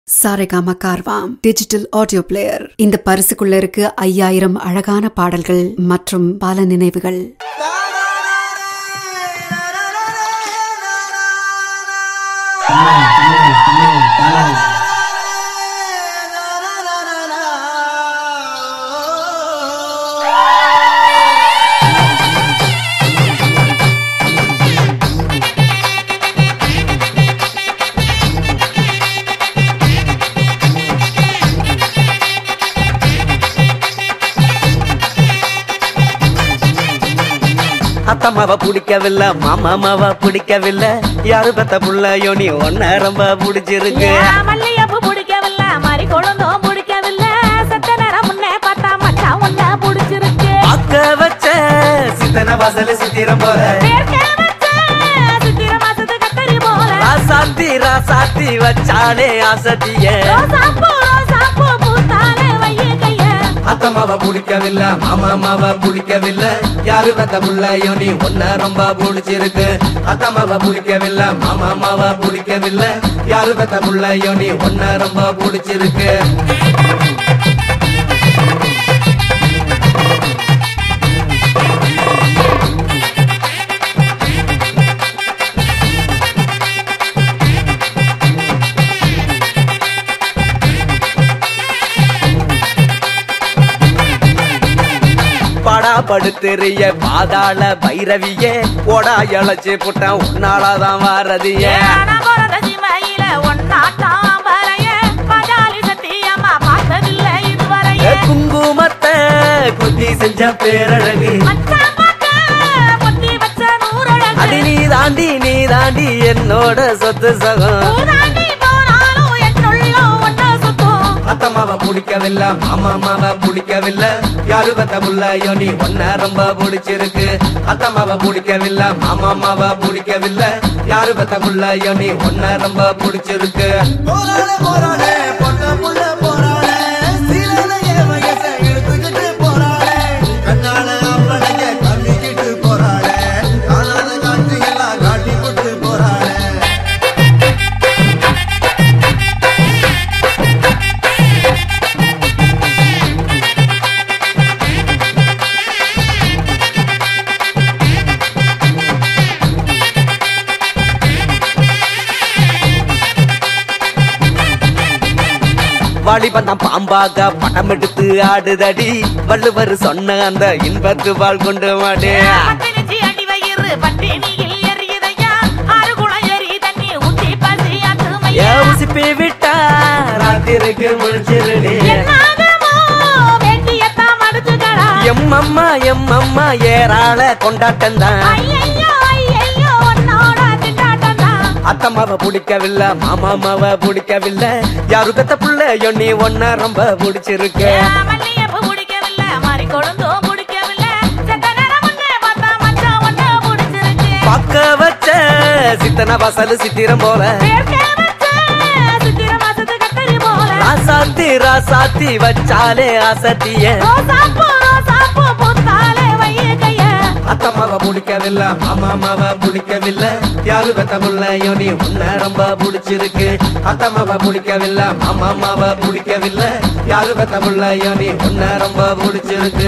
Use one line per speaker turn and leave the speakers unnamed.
Saregama Carvaan digital audio player இந்த பரிசுக்குள்ள இருக்கு ஐயாயிரம் அழகான பாடல்கள் மற்றும் பல நினைவுகள்
அத்தம்மாவ பிடிக்கவில்லை மாமாமாவ பிடிக்கவில்லை யாரு பெத்த புள்ளையோ நீ ஒன்ன ரொம்ப பிடிச்சிருக்கு
ஏன் மல்லிகைப்பூ பிடிக்கவில்லை, மறி கொழுந்தும் பிடிக்கவில்லை. செத்த நேரம் முன்னே பார்த்தா மச்சான் உன்னை பிடிச்சிருக்கு.
அக்க வச்ச சித்தன வாசல சித்திரம் போல
வேர்க்க வச்ச சித்திரை மாசத்து கத்தரி போல.
ராசாத்தி ராசாத்தி வச்சாலே ஆசத்திய
ரோசாப்பூ, ரோசாப்பூ பூத்தாலே வைய கைய.
அத்தம்மாவ பிடிக்கவில்லை மாமாமாவ பிடிக்கவில்லை யாரு பெத்த புள்ளையோ நீ ஒன்ன ரொம்ப பிடிச்சிருக்கு அத்தம்மாவ பிடிக்கவில்லை மாமாமாவ பிடிக்கவில்லை யாரு பெத்த புள்ளையோ நீ ஒன்ன ரொம்ப பிடிச்சிருக்கு படா படுத்தெறிய பாதாள பைரவியே போடா இழைச்சு புட்டான் உன்னாலதான் வாரதியே
நான் பிறந்த சீமையில ஒன்னாட்டம் வரைய. பாஞ்சாலி சத்தியம்மா பார்த்ததில்லை இதுவரையே.
குங்குமத்தை குத்தி செஞ்ச பேரழகு
மச்சான் பார்க்க பொத்தி வச்ச நூறழகு.
அடி நீ தாண்டி நீ தாண்டி என்னோட சொத்து சகம்
ஊதாண்டி போனாலும் என்னுள்ளம் ஒன்ன சுத்தும்.
அத்தம்மாவ பிடிக்கவில்லை மாமாமாவ பிடிக்கவில்லை யாரு பத்த புள்ளையோ நீ ஒன்ன ரொம்ப பிடிச்சிருக்கு அத்தம்மாவ பிடிக்கவில்லை மாமாமாவ பிடிக்கவில்லை யாரு பத்த புள்ளையோ நீ ஒன்ன ரொம்ப பிடிச்சிருக்கு
போராட போராட பொட்ட புள்ள போராட சீலனைய வயச எடுத்துக்கிட்டு போராட கண்ணால அப்பனைய கம்மிக்கிட்டு போராட காணாத காட்சி எல்லாம் காட்டி விட்டு போராட
வாலிபந்தான் பாம்பாக படம் எடுத்து ஆடுதடி வள்ளுவர் சொன்ன அந்த இன்பத்து வாழ் கொண்டு மாடே
பட்டினிச்சி அடி வயிறு பட்டினியில் எரியுதையா. ஆறு குளம் எரி தண்ணி ஊத்தி பசி அத்துமையா.
உசிப்பி விட்டா ராத்திரிக்கு முடிச்சிருடி
என்னாகுமோ வேண்டியத்தான் மடிச்சுக்கடா.
எம்மம்மா எம்மம்மா ஏறாள கொண்டாட்டம் தான்
ஐயையோ, ஐயையோ, உன்னோட திண்டாட்டம்தான்.
அத்தம்மாவ பிடிக்கவில்லை மாமாமாவ பிடிக்கவில்லை யாரு பெத்த புள்ள நீ ஒன்ன ரொம்ப பிடிச்சிருக்கு
ஏன் மல்லிகைப்பூ பிடிக்கவில்லை, மறி கொழுந்தும் பிடிக்கவில்லை. செத்த நேரம் முன்னே பார்த்தா மச்சான் உன்னை பிடிச்சிருக்கு.
பக்க வச்ச சித்தன வாசல் சித்திரம் போல
வேர்க்க வச்ச சித்திரை மாசத்து கத்தரி போல.
ராசாத்தி ராசாத்தி வச்சாலே ஆசத்திய
ரோசாப்பூ, ரோசாப்பூ பூத்தாலே வைய கைய.
அத்தம்மாவ பிடிக்கவில்லை மாமாமாவ பிடிக்கவில்லை யாரு பெத்த புள்ளையோ நீ உன்ன ரொம்ப பிடிச்சிருக்கு அத்தம்மாவ பிடிக்கவில்லை மாமாமாவ பிடிக்கவில்லை யாரு பெத்த புள்ளையோ நீ உன்ன ரொம்ப பிடிச்சிருக்கு